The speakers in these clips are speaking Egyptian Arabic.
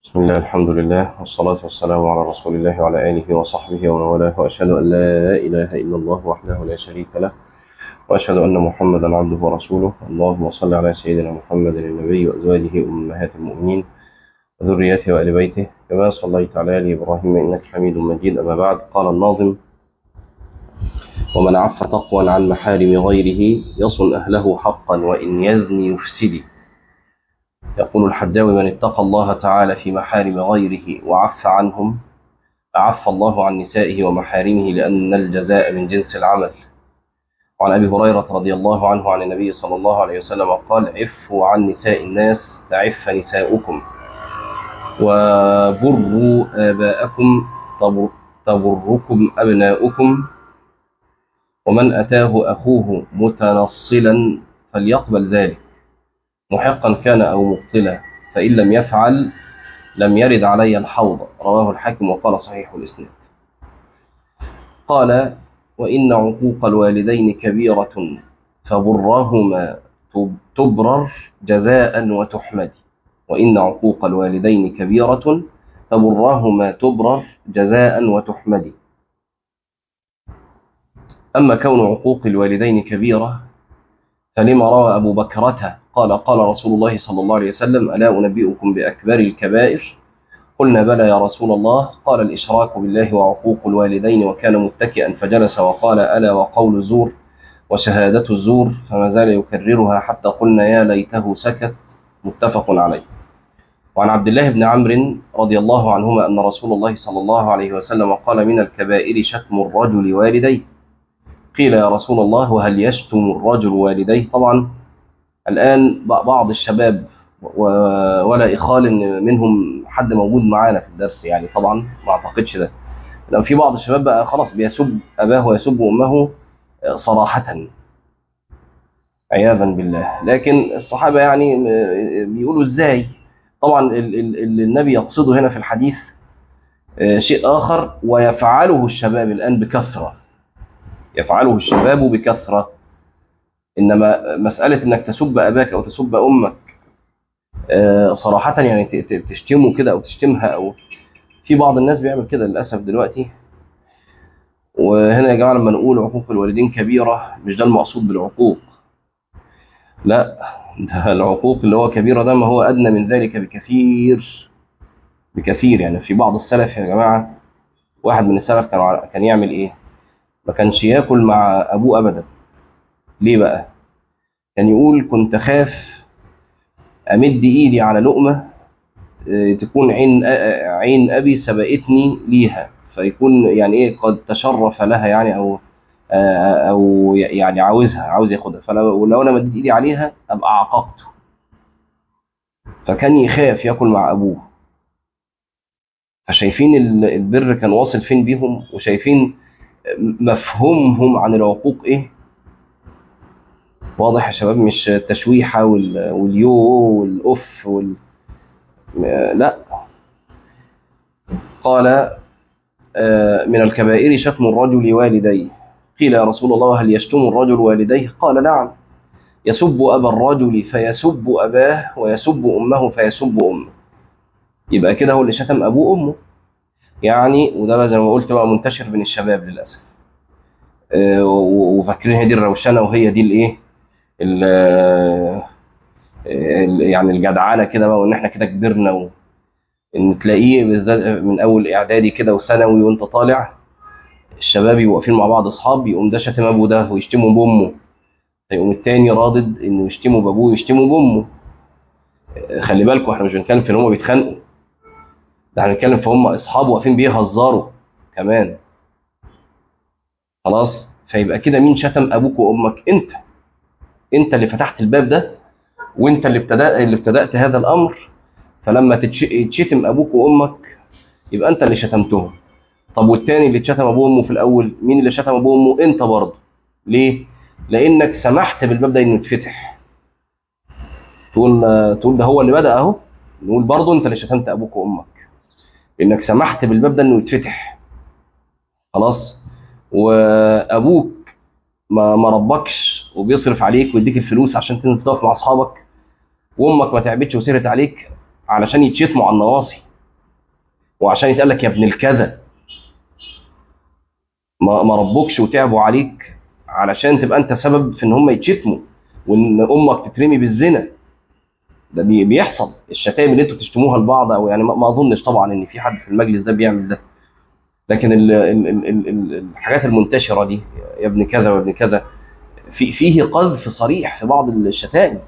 بسم الله الحمد لله والصلاة والسلام على رسول الله وعلى آله وصحبه ومن والاه وأشهد أن لا إله إلا الله وحده لا شريك له وأشهد أن محمدا عبده ورسوله اللهم صل على سيدنا محمد النبي وأزواجه أمهات المؤمنين وذريته وآل بيته كما صليت على آل إبراهيم إنك حميد مجيد أما بعد قال الناظم ومن عف تقوى عن محارم غيره يصن أهله حقا وإن يزني يفسد يقول الحداوي من اتقى الله تعالى في محارم غيره وعف عنهم أعف الله عن نسائه ومحارمه لأن الجزاء من جنس العمل وعن أبي هريرة رضي الله عنه عن النبي صلى الله عليه وسلم قال عفوا عن نساء الناس تعف نساؤكم وبروا آباءكم تبر تبركم أبناؤكم ومن أتاه أخوه متنصلا فليقبل ذلك محقا كان أو مبطلا فإن لم يفعل لم يرد علي الحوض رواه الحاكم وقال صحيح الإسناد قال وإن عقوق الوالدين كبيرة فبرهما تبرر جزاء وتحمد وإن عقوق الوالدين كبيرة فبرهما تبرر جزاء وتحمد أما كون عقوق الوالدين كبيرة فلما روى أبو بكرة قال قال رسول الله صلى الله عليه وسلم ألا أنبئكم بأكبر الكبائر قلنا بلى يا رسول الله قال الإشراك بالله وعقوق الوالدين وكان متكئا فجلس وقال ألا وقول زور وشهادة الزور فما زال يكررها حتى قلنا يا ليته سكت متفق عليه وعن عبد الله بن عمرو رضي الله عنهما أن رسول الله صلى الله عليه وسلم قال من الكبائر شتم الرجل والديه قيل يا رسول الله وهل يشتم الرجل والديه طبعا الآن بعض الشباب ولا إخال منهم حد موجود معانا في الدرس يعني طبعا ما أعتقدش ده لو في بعض الشباب بقى خلاص بيسب أباه ويسب أمه صراحة عياذا بالله لكن الصحابة يعني بيقولوا إزاي طبعا اللي النبي يقصده هنا في الحديث شيء آخر ويفعله الشباب الآن بكثرة يفعله الشباب بكثرة إنما مسألة إنك تسب أباك أو تسب أمك صراحة يعني تشتمه كده أو تشتمها أو في بعض الناس بيعمل كده للأسف دلوقتي وهنا يا جماعة لما نقول عقوق الوالدين كبيرة مش ده المقصود بالعقوق لا ده العقوق اللي هو كبيرة ده ما هو أدنى من ذلك بكثير بكثير يعني في بعض السلف يا جماعة واحد من السلف كان كان يعمل إيه؟ ما كانش ياكل مع أبوه أبدا ليه بقى كان يقول كنت خاف امد ايدي على لقمه تكون عين عين ابي سبقتني ليها فيكون يعني ايه قد تشرف لها يعني او او يعني عاوزها عاوز ياخدها فلو لو انا مديت ايدي عليها ابقى عاقبته فكان يخاف ياكل مع ابوه فشايفين البر كان واصل فين بيهم وشايفين مفهومهم عن العقوق ايه واضح يا شباب مش التشويحة واليو والأف وال... لا قال من الكبائر شتم الرجل والديه قيل يا رسول الله هل يشتم الرجل والديه قال نعم يسب أبا الرجل فيسب أباه ويسب أمه فيسب أمه يبقى كده هو اللي شتم أبوه أمه يعني وده زي ما قلت بقى منتشر بين الشباب للأسف وفاكرين هي دي الروشنة وهي دي الايه ال يعني الجدعانه كده بقى وان احنا كده كبرنا و... ان تلاقيه بالذات من اول اعدادي كده وثانوي وانت طالع الشباب يبقوا واقفين مع بعض اصحاب يقوم ده شتم ابوه ده ويشتموا بامه فيقوم التاني رادد انه يشتموا بابوه ويشتموا بامه خلي بالكم احنا مش بنتكلم في ان هم بيتخانقوا ده احنا بنتكلم في هم اصحاب واقفين بيهزروا كمان خلاص فيبقى كده مين شتم ابوك وامك انت انت اللي فتحت الباب ده وانت اللي ابتدأت اللي ابتدأت هذا الامر فلما تتشتم ابوك وامك يبقى انت اللي شتمتهم طب والتاني اللي اتشتم ابوه وامه في الاول مين اللي شتم ابوه وامه انت برضه ليه لانك سمحت بالباب ده انه يتفتح تقول تقول ده هو اللي بدأ اهو نقول برضه انت اللي شتمت ابوك وامك انك سمحت بالباب ده انه يتفتح خلاص وابوك ما ما ربكش وبيصرف عليك ويديك الفلوس عشان تنزل تقف مع اصحابك وامك ما تعبتش وسهرت عليك علشان يتشتموا على النواصي وعشان يتقال لك يا ابن الكذا ما ما ربكش وتعبوا عليك علشان تبقى انت سبب في ان هم يتشتموا وان امك تترمي بالزنا ده بي- بيحصل الشتائم اللي انتوا بتشتموها لبعض او يعني ما ما اظنش طبعا ان في حد في المجلس ده بيعمل ده لكن ال ال ال ال ال الحاجات المنتشره دي يا ابن كذا وابن كذا في فيه قذف صريح في بعض الشتائم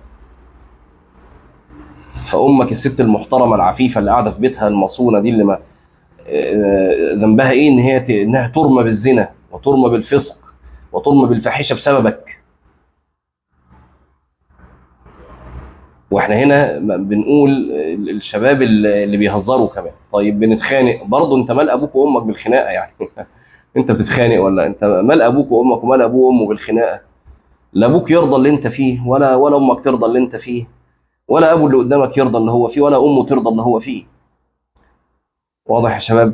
فامك الست المحترمه العفيفه اللي قاعده في بيتها المصونه دي اللي ما آه، ذنبها ايه ان هي ت- انها ترمى بالزنا وترمى بالفسق وترمى بالفاحشه بسببك واحنا هنا م- بنقول ال- الشباب اللي اللي بيهزروا كمان طيب بنتخانق برضه انت مال ابوك وامك بالخناقه يعني انت بتتخانق ولا انت مال ابوك وامك ومال ابوه وامه بالخناقه لا ابوك يرضى اللي انت فيه ولا ولا امك ترضى اللي انت فيه ولا ابو اللي قدامك يرضى اللي هو فيه ولا امه ترضى اللي هو فيه واضح يا شباب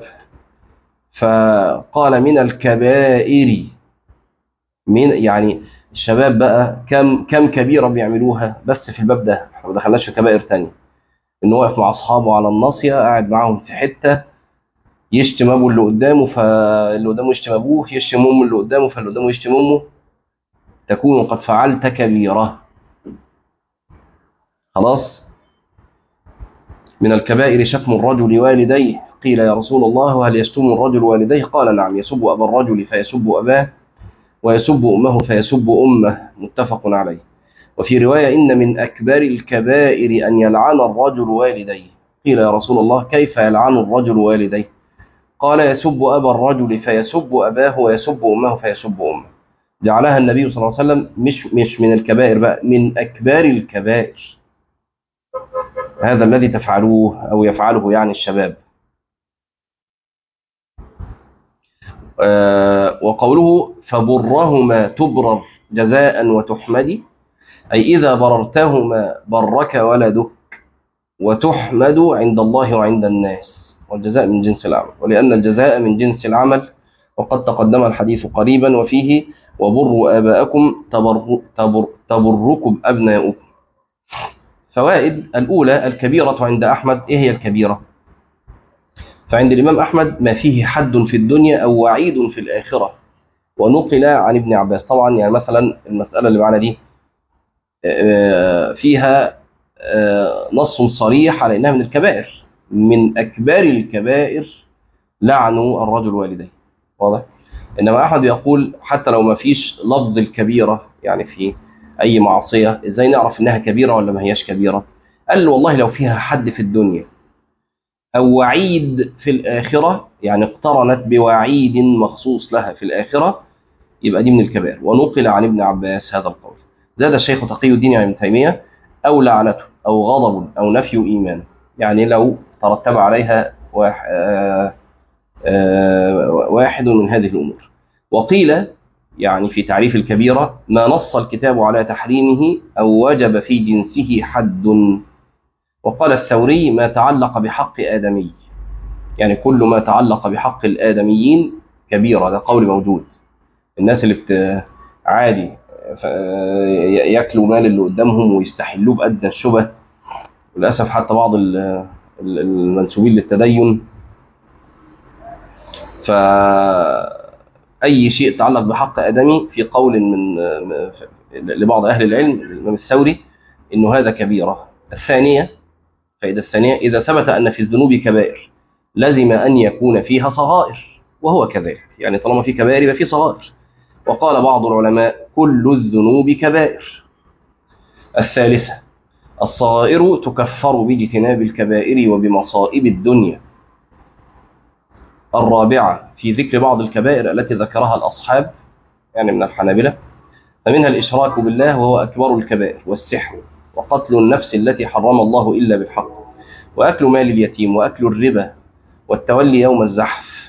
فقال من الكبائر من يعني الشباب بقى كم كم كبيره بيعملوها بس في الباب ده احنا ما دخلناش في كبائر تانية انه واقف مع اصحابه على الناصيه قاعد معاهم في حته يشتم ابو اللي قدامه فاللي قدامه يشتم ابوه يشتم امه اللي قدامه فاللي قدامه يشتم امه تكون قد فعلت كبيره خلاص من الكبائر شتم الرجل والديه قيل يا رسول الله وهل يشتم الرجل والديه قال نعم يسب ابا الرجل فيسب اباه ويسب امه فيسب امه متفق عليه وفي روايه ان من اكبر الكبائر ان يلعن الرجل والديه قيل يا رسول الله كيف يلعن الرجل والديه قال يسب ابا الرجل فيسب اباه ويسب امه فيسب امه جعلها النبي صلى الله عليه وسلم مش مش من الكبائر بقى من اكبر الكبائر هذا الذي تفعلوه او يفعله يعني الشباب آه، وقوله فبرهما تبرر جزاء وتحمدي أي إذا بررتهما برك ولدك وتحمد عند الله وعند الناس والجزاء من جنس العمل ولأن الجزاء من جنس العمل وقد تقدم الحديث قريبا وفيه وبروا آباءكم تبر تبر تبركم أبناؤكم فوائد الأولى الكبيرة عند أحمد إيه هي الكبيرة؟ فعند الإمام أحمد ما فيه حد في الدنيا أو وعيد في الآخرة ونقل عن ابن عباس طبعا يعني مثلا المسألة اللي معنا دي آه، فيها آه، نص صريح على انها من الكبائر من اكبر الكبائر لعن الرجل والديه واضح انما احد يقول حتى لو ما فيش لفظ الكبيره يعني في اي معصيه ازاي نعرف انها كبيره ولا ما هياش كبيره قال له والله لو فيها حد في الدنيا او وعيد في الاخره يعني اقترنت بوعيد مخصوص لها في الاخره يبقى دي من الكبائر ونقل عن ابن عباس هذا القول زاد الشيخ تقي الدين ابن تيمية أو لعنته أو غضب أو نفي إيمان يعني لو ترتب عليها واح- آه، آه، واحد من هذه الأمور وقيل يعني في تعريف الكبيرة ما نص الكتاب على تحريمه أو وجب في جنسه حد وقال الثوري ما تعلق بحق آدمي يعني كل ما تعلق بحق الآدميين كبيرة ده قول موجود الناس اللي بت... عادي ف- ياكلوا مال اللي قدامهم ويستحلوه بأدنى الشبه للأسف حتى بعض ال- ال- المنسوبين للتدين فأي شيء يتعلق بحق آدمي في قول من لبعض أهل العلم الإمام الثوري إنه هذا كبيرة الثانية فإذا الثانية إذا ثبت أن في الذنوب كبائر لزم أن يكون فيها صغائر وهو كذلك يعني طالما في كبائر يبقى في صغائر وقال بعض العلماء كل الذنوب كبائر الثالثة الصغائر تكفر باجتناب الكبائر وبمصائب الدنيا الرابعة في ذكر بعض الكبائر التي ذكرها الأصحاب يعني من الحنابلة فمنها الإشراك بالله وهو أكبر الكبائر والسحر وقتل النفس التي حرم الله إلا بالحق وأكل مال اليتيم وأكل الربا والتولي يوم الزحف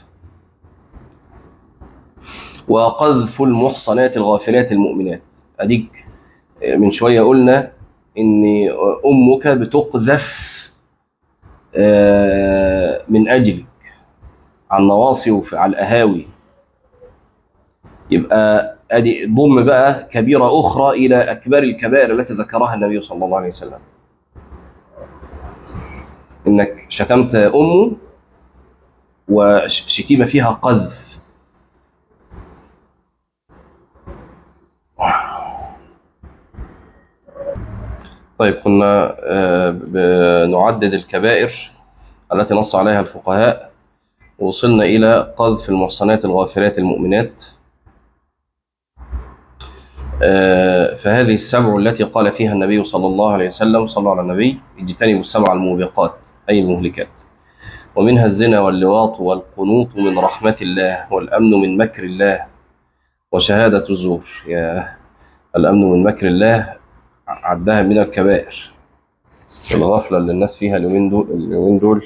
وقذف المحصنات الغافلات المؤمنات أديك من شوية قلنا إن أمك بتقذف آه، من أجلك على النواصي وعلى القهاوي يبقى ادي ضم بقى كبيره اخرى الى اكبر الكبائر التي ذكرها النبي صلى الله عليه وسلم انك شتمت امه وشتيمة فيها قذف طيب كنا آه، بنعدد الكبائر التي نص عليها الفقهاء وصلنا إلى قذف المحصنات الغافلات المؤمنات آه، فهذه السبع التي قال فيها النبي صلى الله عليه وسلم صلى على النبي اجتنبوا السبع الموبقات أي المهلكات ومنها الزنا واللواط والقنوط من رحمة الله والأمن من مكر الله وشهادة الزور يا الأمن من مكر الله عدها من الكبائر الغفلة اللي الناس فيها اليومين دول, اليومين دول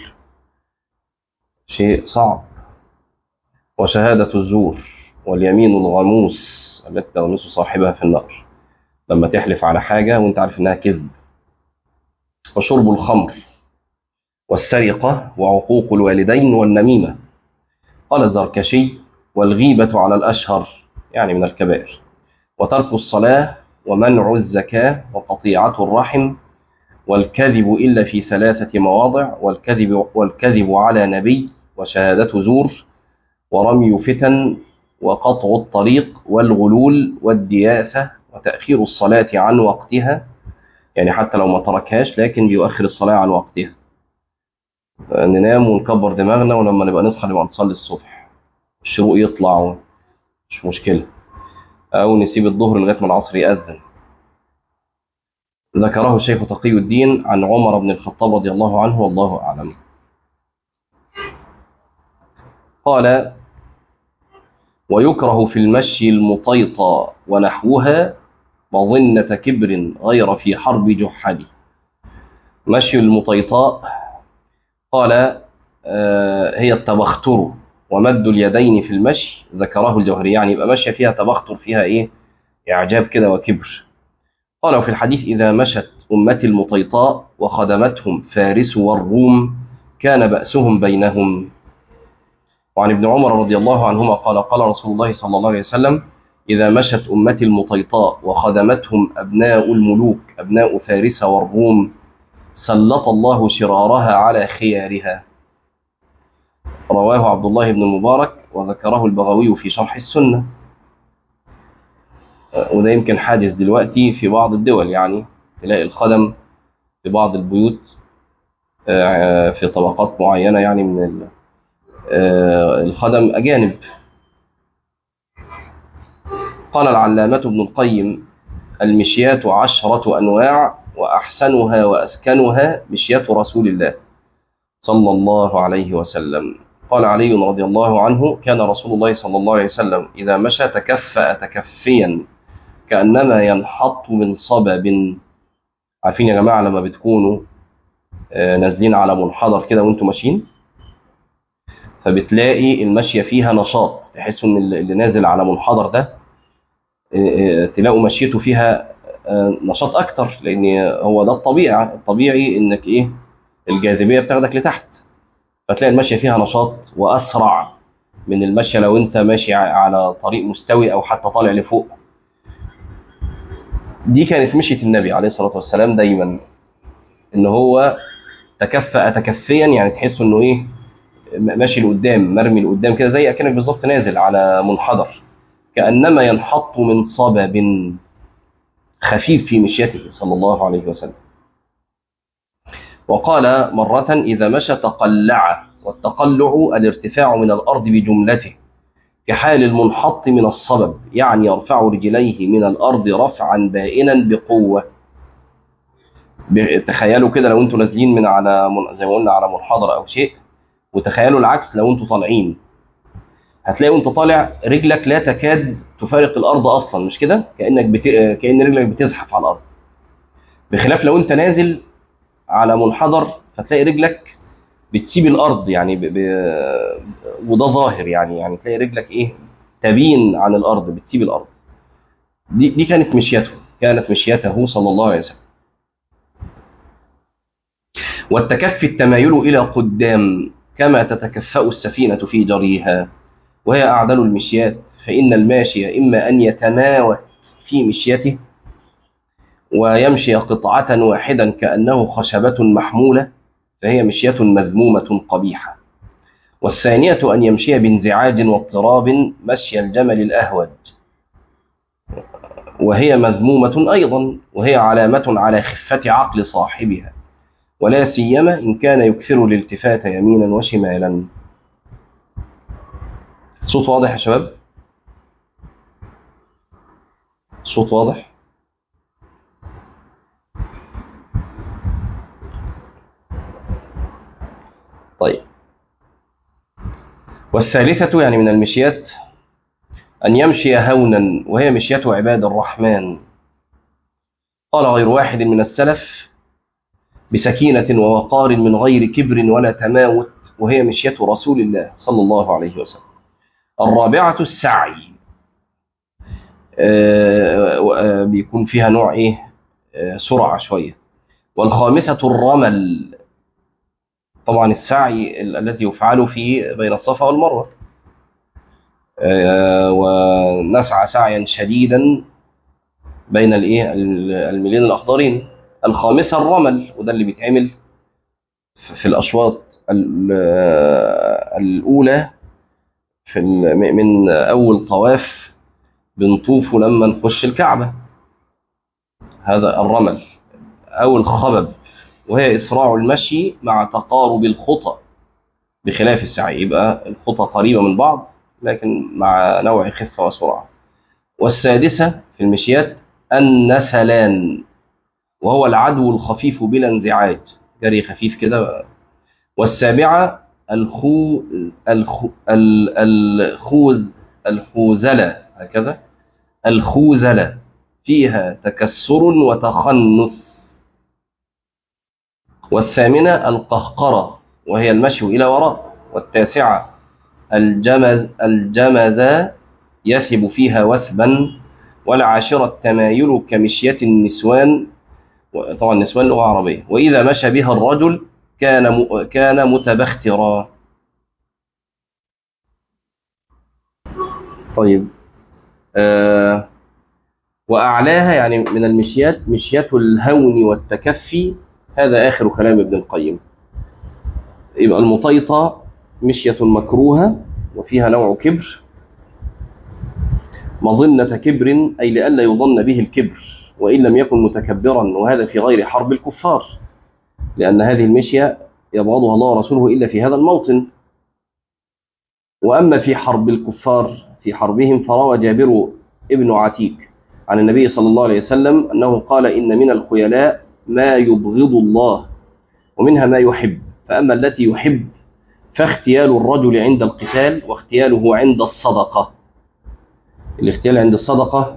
شيء صعب وشهادة الزور واليمين الغموس التي تغمس صاحبها في النار لما تحلف على حاجة وانت عارف انها كذب وشرب الخمر والسرقة وعقوق الوالدين والنميمة قال الزركشي والغيبة على الأشهر يعني من الكبائر وترك الصلاة ومنع الزكاة وقطيعة الرحم والكذب إلا في ثلاثة مواضع والكذب, والكذب على نبي وشهادة زور ورمي فتن وقطع الطريق والغلول والدياثة وتأخير الصلاة عن وقتها يعني حتى لو ما تركهاش لكن بيؤخر الصلاة عن وقتها ننام ونكبر دماغنا ولما نبقى نصحى نبقى نصلي الصبح الشروق يطلع مش مشكلة أو نسيب الظهر لغاية ما العصر يأذن ذكره الشيخ تقي الدين عن عمر بن الخطاب رضي الله عنه والله أعلم قال ويكره في المشي المطيطى ونحوها مظنة كبر غير في حرب جحد مشي المطيطاء قال آه هي التبختر ومد اليدين في المشي ذكره الجوهري يعني يبقى ماشية فيها تبختر فيها ايه اعجاب كده وكبر قال وفي الحديث إذا مشت أمتي المطيطاء وخدمتهم فارس والروم كان بأسهم بينهم وعن ابن عمر رضي الله عنهما قال قال رسول الله صلى الله عليه وسلم إذا مشت أمتي المطيطاء وخدمتهم أبناء الملوك أبناء فارس والروم سلط الله شرارها على خيارها رواه عبد الله بن المبارك وذكره البغوي في شرح السنة وده يمكن حادث دلوقتي في بعض الدول يعني تلاقي الخدم في بعض البيوت في طبقات معينة يعني من الخدم أجانب قال العلامة ابن القيم المشيات عشرة أنواع وأحسنها وأسكنها مشيات رسول الله صلى الله عليه وسلم قال علي رضي الله عنه كان رسول الله صلى الله عليه وسلم إذا مشى تكفأ تكفيا كأنما ينحط من صبب عارفين يا جماعة لما بتكونوا نازلين على منحدر كده وانتم ماشيين فبتلاقي المشية فيها نشاط تحسوا ان اللي نازل على منحدر ده تلاقوا مشيته فيها نشاط اكتر لان هو ده الطبيعي الطبيعي انك ايه الجاذبيه بتاخدك لتحت فتلاقي المشيه فيها نشاط واسرع من المشيه لو انت ماشي على طريق مستوي او حتى طالع لفوق دي كانت مشيه النبي عليه الصلاه والسلام دايما ان هو تكفأ تكفيا يعني تحسه انه ايه ماشي لقدام مرمي لقدام كده زي اكنك بالظبط نازل على منحدر كانما ينحط من صبب خفيف في مشيته صلى الله عليه وسلم وقال مرة إذا مشى تقلع والتقلع الارتفاع من الأرض بجملته كحال المنحط من الصبب يعني يرفع رجليه من الأرض رفعا بائنا بقوة تخيلوا كده لو انتوا نازلين من على زي ما قلنا على منحدر أو شيء وتخيلوا العكس لو انتوا طالعين هتلاقي وانت طالع رجلك لا تكاد تفارق الارض اصلا مش كده كانك بت... كان رجلك بتزحف على الارض بخلاف لو انت نازل على منحدر فتلاقي رجلك بتسيب الارض يعني ب... ب... وده ظاهر يعني يعني تلاقي رجلك ايه تبين عن الارض بتسيب الارض دي دي كانت مشيته كانت مشيته صلى الله عليه وسلم والتكفي التمايل الى قدام كما تتكفأ السفينة في جريها وهي أعدل المشيات فإن الماشي إما أن يتماوت في مشيته ويمشي قطعة واحدا كأنه خشبة محمولة فهي مشية مذمومة قبيحة والثانية أن يمشي بانزعاج واضطراب مشي الجمل الأهوج وهي مذمومة أيضا وهي علامة على خفة عقل صاحبها ولا سيما إن كان يكثر الالتفات يمينا وشمالا صوت واضح يا شباب صوت واضح طيب والثالثة يعني من المشيات أن يمشي هونا وهي مشية عباد الرحمن قال غير واحد من السلف بسكينة ووقار من غير كبر ولا تماوت وهي مشية رسول الله صلى الله عليه وسلم الرابعة السعي آه بيكون فيها نوع إيه آه سرعة شوية والخامسة الرمل طبعا السعي الذي يفعل في بين الصفا والمروة آه ونسعى سعيا شديدا بين الايه الميلين الاخضرين الخامسه الرمل وده اللي بيتعمل في الاشواط الاولى في من اول طواف بنطوف لما نخش الكعبه هذا الرمل او الخبب وهي اسراع المشي مع تقارب الخطى بخلاف السعي يبقى الخطى قريبه من بعض لكن مع نوع خفه وسرعه والسادسه في المشيات النسلان وهو العدو الخفيف بلا انزعاج جري خفيف كده والسابعة الخو الخو الخوز الخوزلة هكذا الخوزلة فيها تكسر وتخنث والثامنة القهقرة وهي المشي إلى وراء والتاسعة الجمز الجمز يثب فيها وثبا والعاشرة التمايل كمشية النسوان طبعا النسوان لغة عربية وإذا مشى بها الرجل كان كان متبخترا طيب آه وأعلاها يعني من المشيات مشية الهون والتكفي هذا آخر كلام ابن القيم يبقى المطيطة مشية مكروهة وفيها نوع كبر مظنة كبر أي لئلا يظن به الكبر وإن لم يكن متكبرا وهذا في غير حرب الكفار لأن هذه المشية يبغضها الله ورسوله إلا في هذا الموطن وأما في حرب الكفار في حربهم فروى جابر ابن عتيك عن النبي صلى الله عليه وسلم أنه قال إن من الخيلاء ما يبغض الله ومنها ما يحب فأما التي يحب فاختيال الرجل عند القتال واختياله عند الصدقة الاختيال عند الصدقة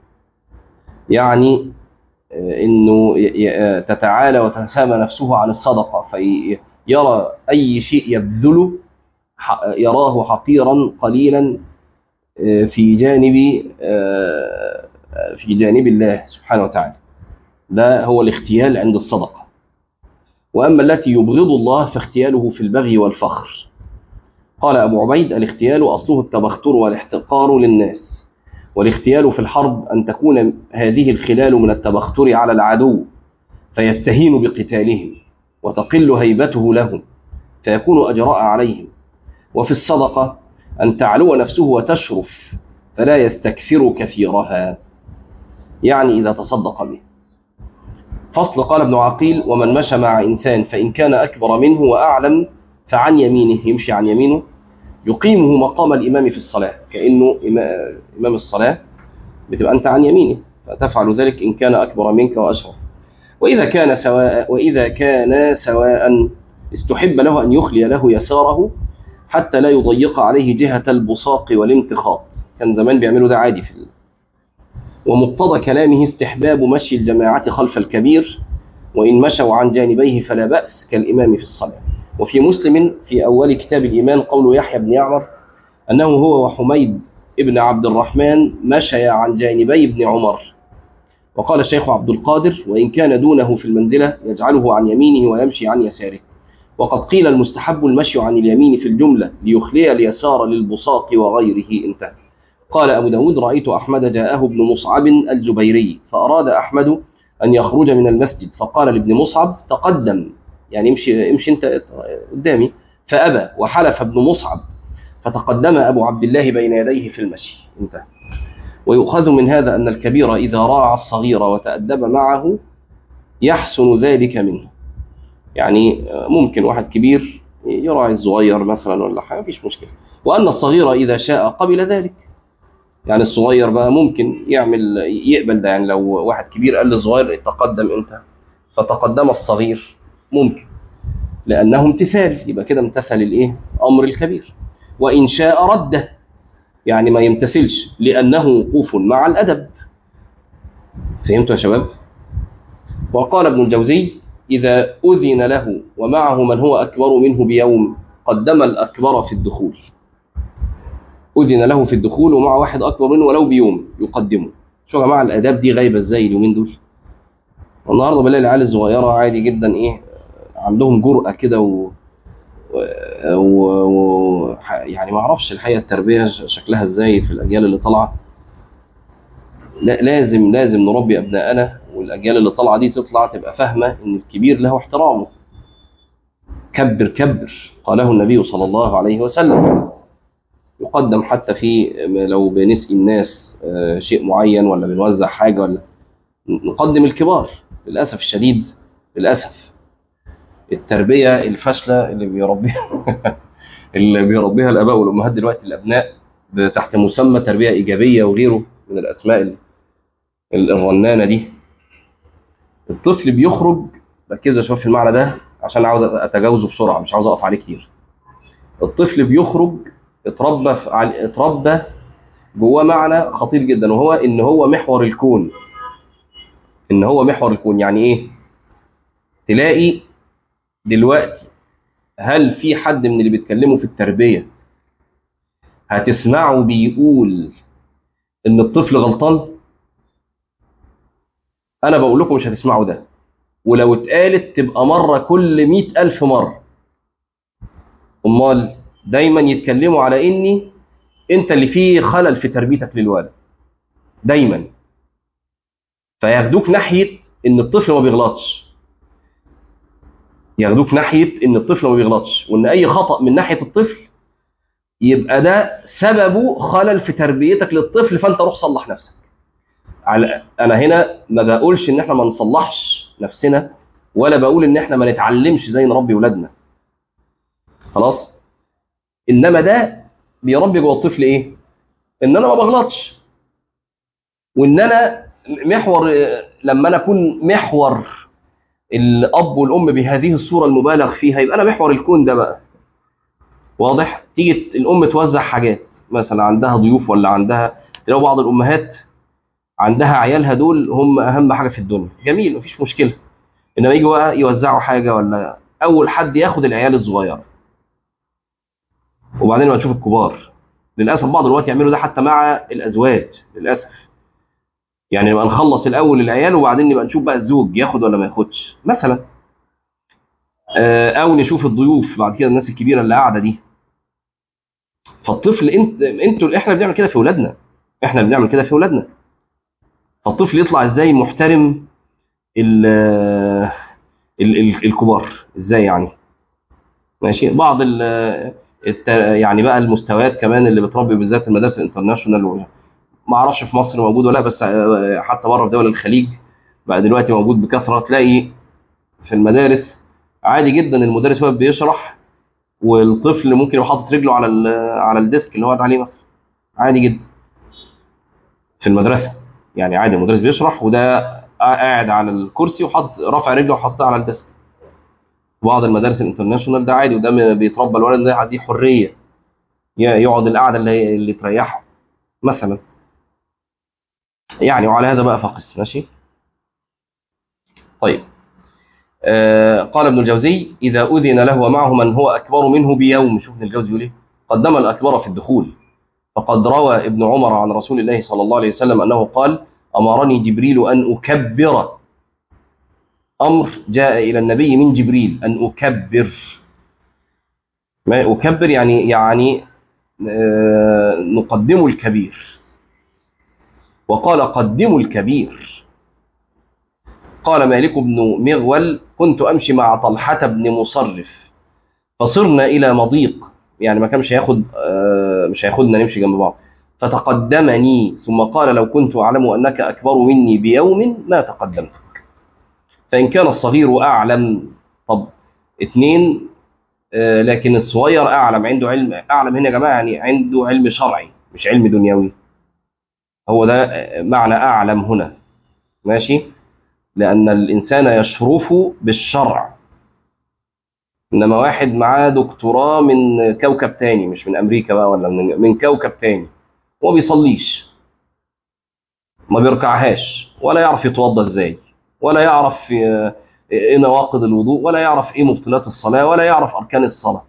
يعني انه تتعالى وتنسامى نفسه عن الصدقه فيرى اي شيء يبذله يراه حقيرا قليلا في جانب في جانب الله سبحانه وتعالى ده هو الاختيال عند الصدقه واما التي يبغض الله فاختياله في البغي والفخر قال ابو عبيد الاختيال اصله التبختر والاحتقار للناس والاختيال في الحرب أن تكون هذه الخلال من التبختر على العدو فيستهين بقتالهم وتقل هيبته لهم فيكون أجراء عليهم وفي الصدقة أن تعلو نفسه وتشرف فلا يستكثر كثيرها يعني إذا تصدق به فصل قال ابن عقيل ومن مشى مع إنسان فإن كان أكبر منه وأعلم فعن يمينه يمشي عن يمينه يقيمه مقام الإمام في الصلاة كأنه إمام الصلاة بتبقى أنت عن يمينه فتفعل ذلك إن كان أكبر منك وأشرف وإذا كان سواء وإذا كان سواء استحب له أن يخلي له يساره حتى لا يضيق عليه جهة البصاق والامتخاط كان زمان بيعملوا ده عادي في ال... ومقتضى كلامه استحباب مشي الجماعة خلف الكبير وإن مشوا عن جانبيه فلا بأس كالإمام في الصلاة وفي مسلم في أول كتاب الإيمان قول يحيى بن يعمر أنه هو وحميد ابن عبد الرحمن مشيا عن جانبي ابن عمر وقال الشيخ عبد القادر وإن كان دونه في المنزلة يجعله عن يمينه ويمشي عن يساره وقد قيل المستحب المشي عن اليمين في الجملة ليخلي اليسار للبساط وغيره انتهى قال أبو داود رأيت أحمد جاءه ابن مصعب الجبيري فأراد أحمد أن يخرج من المسجد فقال لابن مصعب تقدم يعني امشي امشي انت قدامي فأبى وحلف ابن مصعب فتقدم أبو عبد الله بين يديه في المشي انتهى ويؤخذ من هذا أن الكبير إذا راعى الصغير وتأدب معه يحسن ذلك منه يعني ممكن واحد كبير يراعي الصغير مثلا ولا حاجة مفيش مشكلة وأن الصغير إذا شاء قبل ذلك يعني الصغير بقى ممكن يعمل يقبل ده يعني لو واحد كبير قال للصغير تقدم انت فتقدم الصغير ممكن لأنه امتثال يبقى كده امتثل الايه أمر الكبير وإن شاء رده يعني ما يمتثلش لأنه وقوف مع الأدب فهمتوا يا شباب وقال ابن الجوزي إذا أذن له ومعه من هو أكبر منه بيوم قدم الأكبر في الدخول أذن له في الدخول ومع واحد أكبر منه ولو بيوم يقدمه شو يا جماعة الآداب دي غايبة إزاي اليومين دول النهارده بلاقي العيال الصغيرة عادي جدا إيه عندهم جرأة كده و... و... و... يعني ما اعرفش الحقيقه التربيه شكلها ازاي في الاجيال اللي طالعه لا لازم لازم نربي ابنائنا والاجيال اللي طالعه دي تطلع تبقى فاهمه ان الكبير له احترامه كبر كبر قاله النبي صلى الله عليه وسلم يقدم حتى في لو بنسقي الناس شيء معين ولا بنوزع حاجه ولا نقدم الكبار للاسف الشديد للاسف التربيه الفاشله اللي بيربيها اللي بيربيها الاباء والامهات دلوقتي الابناء تحت مسمى تربيه ايجابيه وغيره من الاسماء الرنانه دي الطفل بيخرج ركزوا يا شباب في المعنى ده عشان عاوز اتجاوزه بسرعه مش عاوز اقف عليه كتير الطفل بيخرج اتربى اتربى جواه معنى خطير جدا وهو ان هو محور الكون ان هو محور الكون يعني ايه تلاقي دلوقتي هل في حد من اللي بيتكلموا في التربية هتسمعه بيقول ان الطفل غلطان انا بقول لكم مش هتسمعوا ده ولو اتقالت تبقى مرة كل مئة ألف مرة امال دايما يتكلموا على اني انت اللي فيه خلل في تربيتك للولد دايما فياخدوك ناحية ان الطفل ما بيغلطش ياخدوك ناحيه ان الطفل ما بيغلطش وان اي خطا من ناحيه الطفل يبقى ده سببه خلل في تربيتك للطفل فانت روح صلح نفسك على انا هنا ما بقولش ان احنا ما نصلحش نفسنا ولا بقول ان احنا ما نتعلمش زي نربي ولادنا خلاص انما ده بيربي جوه الطفل ايه ان انا ما بغلطش وان انا محور لما انا اكون محور الاب والام بهذه الصوره المبالغ فيها يبقى انا محور الكون ده بقى واضح تيجي الام توزع حاجات مثلا عندها ضيوف ولا عندها تلاقوا بعض الامهات عندها عيالها دول هم اهم حاجه في الدنيا جميل مفيش مشكله انما يجوا بقى يوزعوا حاجه ولا اول حد ياخد العيال الصغيره وبعدين بقى نشوف الكبار للاسف بعض الوقت يعملوا ده حتى مع الازواج للاسف يعني نبقى نخلص الاول العيال وبعدين نبقى نشوف بقى الزوج ياخد ولا ما ياخدش مثلا او نشوف الضيوف بعد كده الناس الكبيره اللي قاعده دي فالطفل انت انتوا احنا بنعمل كده في اولادنا احنا بنعمل كده في اولادنا فالطفل يطلع ازاي محترم ال ال ال الكبار ازاي يعني ماشي بعض ال يعني بقى المستويات كمان اللي بتربي بالذات المدارس الانترناشونال ما اعرفش في مصر موجود ولا لا بس حتى بره في دول الخليج بقى دلوقتي موجود بكثره تلاقي في المدارس عادي جدا المدرس واقف بيشرح والطفل ممكن يبقى حاطط رجله على على الديسك اللي هو قاعد عليه مثلا عادي جدا في المدرسه يعني عادي المدرس بيشرح وده قاعد على الكرسي وحاطط رافع رجله وحاططها على الديسك بعض المدارس الانترناشونال ده عادي وده بيتربى الولد ده دي حريه يقعد القعده اللي اللي تريحه مثلا يعني وعلى هذا بقى فقس ماشي طيب آه قال ابن الجوزي إذا أذن له ومعه من هو أكبر منه بيوم شوف ابن الجوزي يقول قدم الأكبر في الدخول فقد روى ابن عمر عن رسول الله صلى الله عليه وسلم أنه قال أمرني جبريل أن أكبر أمر جاء إلى النبي من جبريل أن أكبر ما أكبر يعني يعني آه نقدم الكبير وقال قدموا الكبير قال مالك بن مغول كنت أمشي مع طلحة بن مصرف فصرنا الى مضيق يعني ما كان مش هياخد آه، مش هياخدنا نمشي جنب بعض فتقدمني ثم قال لو كنت اعلم انك اكبر مني بيوم ما تقدمتك فان كان الصغير اعلم طب اثنين آه، لكن الصغير اعلم عنده علم اعلم هنا يا جماعه يعني عنده علم شرعي مش علم دنيوي هو ده آه، معنى اعلم هنا ماشي لان الانسان يشرف بالشرع انما واحد معاه دكتوراه من كوكب تاني مش من امريكا بقى ولا من, من كوكب تاني هو بيصليش ما بيركعهاش ولا يعرف يتوضى ازاي ولا يعرف آه، ايه نواقض الوضوء ولا يعرف ايه مبطلات الصلاه ولا يعرف اركان الصلاه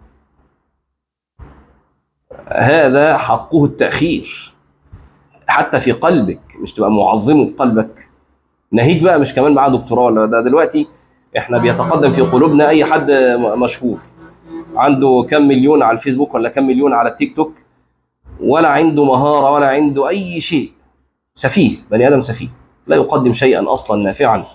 هذا حقه التاخير حتى في قلبك مش تبقى معظمه في قلبك ناهيك بقى مش كمان معاه دكتوراه ولا ده دلوقتي احنا بيتقدم في قلوبنا اي حد م- مشهور عنده كم مليون على الفيسبوك ولا كم مليون على التيك توك ولا عنده مهاره ولا عنده اي شيء سفيه بني ادم سفيه لا يقدم شيئا اصلا نافعا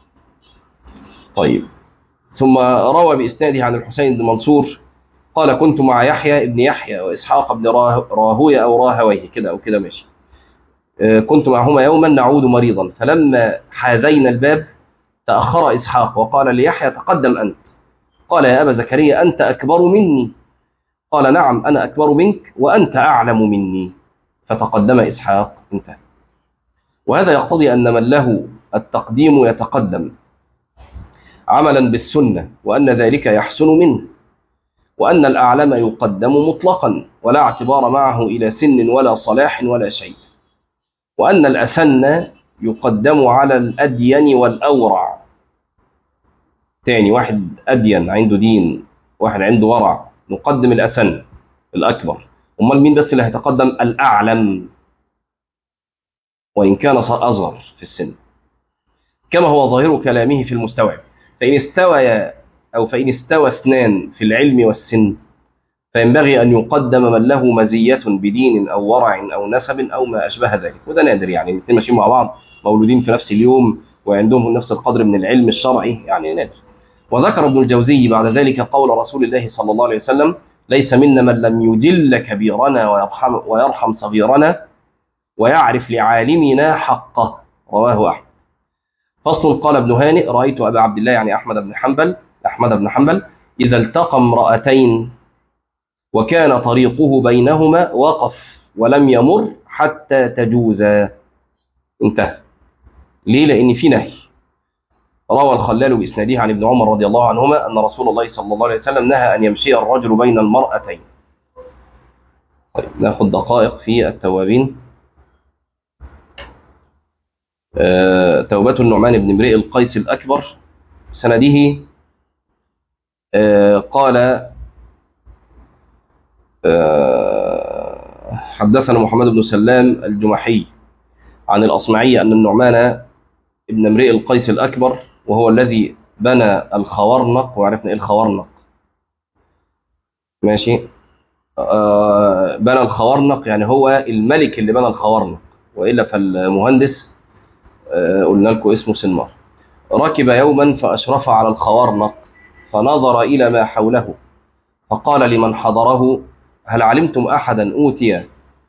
طيب ثم روى باسناده عن الحسين بن منصور قال كنت مع يحيى ابن يحيى واسحاق بن راه- راهويه او راهويه كده او كده ماشي آه، كنت معهما يوما نعود مريضا فلما حاذينا الباب تأخر إسحاق وقال ليحيى تقدم أنت قال يا أبا زكريا أنت أكبر مني قال نعم أنا أكبر منك وأنت أعلم مني فتقدم إسحاق انتهى وهذا يقتضي أن من له التقديم يتقدم عملا بالسنة وأن ذلك يحسن منه وأن الأعلم يقدم مطلقا ولا اعتبار معه إلى سن ولا صلاح ولا شيء وأن الأسن يقدم على الأدين والأورع تاني واحد أدين عنده دين واحد عنده ورع نقدم الأسن الأكبر أمال مين بس اللي هيتقدم الأعلم وإن كان أصغر في السن كما هو ظاهر كلامه في المستوعب فإن استوى أو فإن استوى اثنان في العلم والسن فينبغي أن يقدم من له مزية بدين أو ورع أو نسب أو ما أشبه ذلك وده نادر يعني الاثنين ماشيين مع بعض مولودين في نفس اليوم وعندهم نفس القدر من العلم الشرعي يعني نادر وذكر ابن الجوزي بعد ذلك قول رسول الله صلى الله عليه وسلم ليس منا من لم يجل كبيرنا ويرحم, ويرحم صغيرنا ويعرف لعالمنا حقه رواه أحمد فصل قال ابن هانئ رأيت أبا عبد الله يعني أحمد بن حنبل أحمد بن حنبل إذا التقى امرأتين وكان طريقه بينهما وقف ولم يمر حتى تجوزا انتهى ليه لأن في نهي روى الخلال بإسناده عن ابن عمر رضي الله عنهما أن رسول الله صلى الله عليه وسلم نهى أن يمشي الرجل بين المرأتين طيب ناخد دقائق في التوابين آه، توبة النعمان بن امرئ القيس الأكبر سنده آه، قال آه، حدثنا محمد بن سلام الجمحي عن الأصمعي أن النعمان ابن امرئ القيس الأكبر وهو الذي بنى الخورنق وعرفنا إيه الخورنق ماشي آه، بنى الخورنق يعني هو الملك اللي بنى الخورنق وإلا فالمهندس آه، قلنا لكم اسمه سنمار ركب يوما فأشرف على الخورنق فنظر إلى ما حوله فقال لمن حضره هل علمتم أحدا أوتي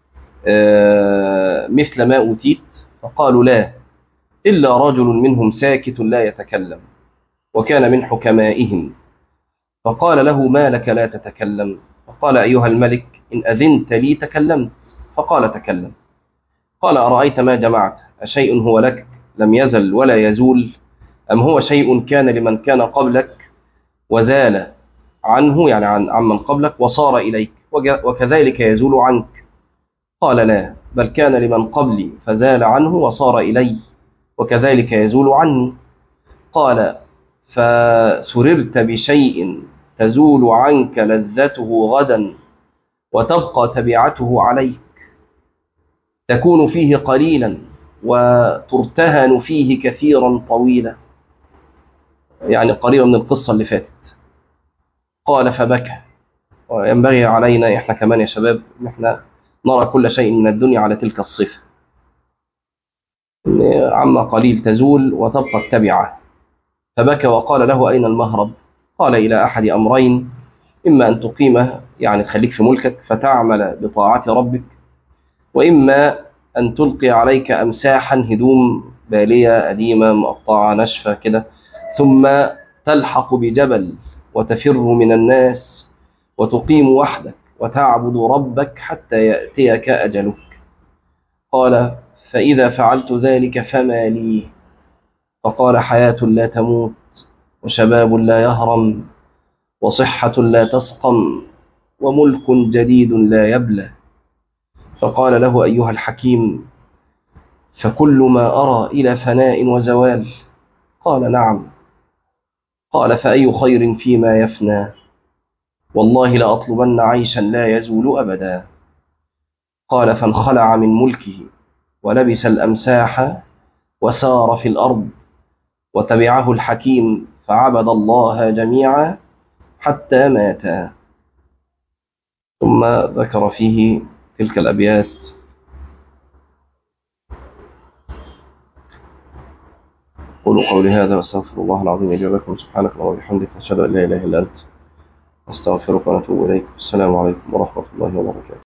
آه، مثل ما أوتيت فقالوا لا إلا رجل منهم ساكت لا يتكلم وكان من حكمائهم فقال له ما لك لا تتكلم فقال أيها الملك إن أذنت لي تكلمت فقال تكلم قال أرأيت ما جمعت أشيء هو لك لم يزل ولا يزول أم هو شيء كان لمن كان قبلك وزال عنه يعني عن عمن قبلك وصار إليك وج- وكذلك يزول عنك قال لا بل كان لمن قبلي فزال عنه وصار إلي وكذلك يزول عني قال فسررت بشيء تزول عنك لذته غدا وتبقى تبعته عليك تكون فيه قليلا وترتهن فيه كثيرا طويلا يعني قريبا من القصة اللي فاتت قال فبكى وينبغي علينا احنا كمان يا شباب ان احنا نرى كل شيء من الدنيا على تلك الصفة إن عما قليل تزول وتبقى التبعة فبكى وقال له أين المهرب قال إلى أحد أمرين إما أن تقيمه يعني تخليك في ملكك فتعمل بطاعة ربك وإما أن تلقي عليك أمساحا هدوم بالية قديمة مقطعة ناشفة كده ثم تلحق بجبل وتفر من الناس وتقيم وحدك وتعبد ربك حتى يأتيك أجلك قال فإذا فعلت ذلك فما لي فقال حياة لا تموت وشباب لا يهرم وصحة لا تسقم وملك جديد لا يبلى فقال له أيها الحكيم فكل ما أرى إلى فناء وزوال قال نعم قال فأي خير فيما يفنى والله لأطلبن عيشا لا يزول أبدا قال فانخلع من ملكه ولبس الأمساح وسار في الأرض وتبعه الحكيم فعبد الله جميعا حتى مات ثم ذكر فيه تلك الأبيات قولوا قولي هذا واستغفر الله العظيم لي ولكم سبحانك اللهم وبحمدك أشهد أن لا إله إلا أنت أستغفرك ونتوب إليك السلام عليكم ورحمة الله وبركاته